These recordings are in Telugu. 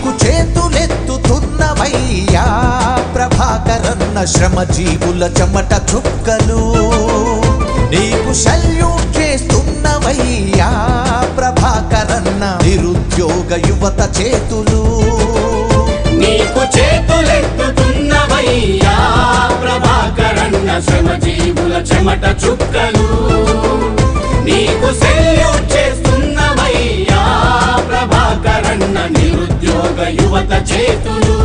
నీకు చేతులెత్తుతున్నవయ్యా ప్రభాకరన్న శ్రమ జీవుల చెమట చుక్కలు నీకు సల్యూట్ చేస్తున్నవయ్యా ప్రభాకరన్న నిరుద్యోగ యువత చేతులు నీకు చేతులెత్తుతున్నవయ్యా ప్రభాకరన్న శ్రమ జీవుల చెమట చుక్కలు నీకు సెల్యూట్ చేస్తున్నవయ్యా ప్రభాకరన్న నిరుద్యోగ యువత చేతులు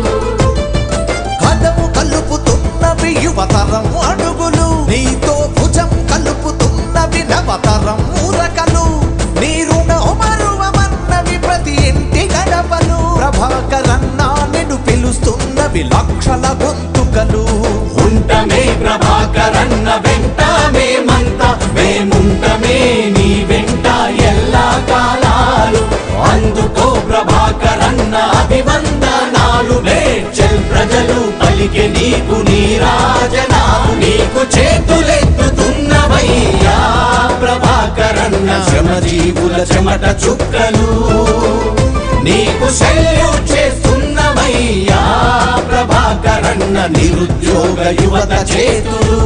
కదము కలుపుతున్నవి యువతరం అడుగులు నీతో భుజం కలుపుతున్నవి నవతరం ఊరకలు నీ రుణం మరువమన్నవి ప్రతి ఇంటి గడపలు ప్రభాకరన్న నిన్ను పిలుస్తున్నవి లక్షల గొంతుకలు ఉంటమే ప్రభాకరన్న వెంట మేమంతా మేముంటమే నీ వెంట ఎల్లా కాలాలు అందుకో ప్రభాకరన్న అభివందనాలు మేడ్చల్ ప్రజలు పలికె నీకు నీరాజనాలు నీకు చేతులెత్తుతున్నవయ్యా ప్రభాకరన్న శ్రమ జీవుల చెమట చుక్కలు నీకు సెల్యూట్ చేస్తున్నవయ్యా ప్రభాకరన్న నిరుద్యోగ యువత చేతులు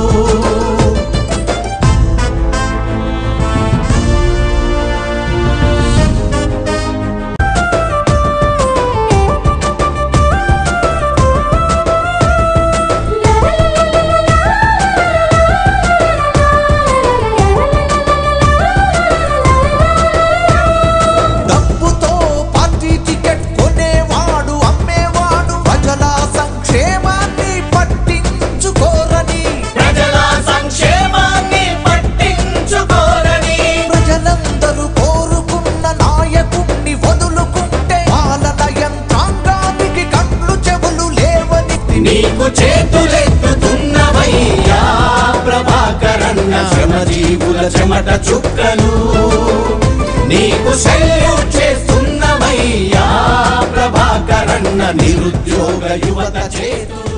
డబ్బుతో పార్టీ టికెట్ కొనేవాడు అమ్మేవాడు ప్రజల సంక్షేమాన్ని పట్టించుకోరని ప్రజల సంక్షేమాన్ని పట్టించుకోరని ప్రజలందరూ కోరుకున్న నాయకుణ్ణి వదులుకుంటే పాలన యంత్రాంగానికి కళ్ళు చెవులు లేవని నీకు చేతులెత్తుతున్నవయ్యా ప్రభాకరన్న శ్రమ జీవుల చెమట చుక్కలు నీకు సెల్యూట్ చేస్తున్నవయ్యా ప్రభాకరన్న నిరుద్యోగ యువత చేతులు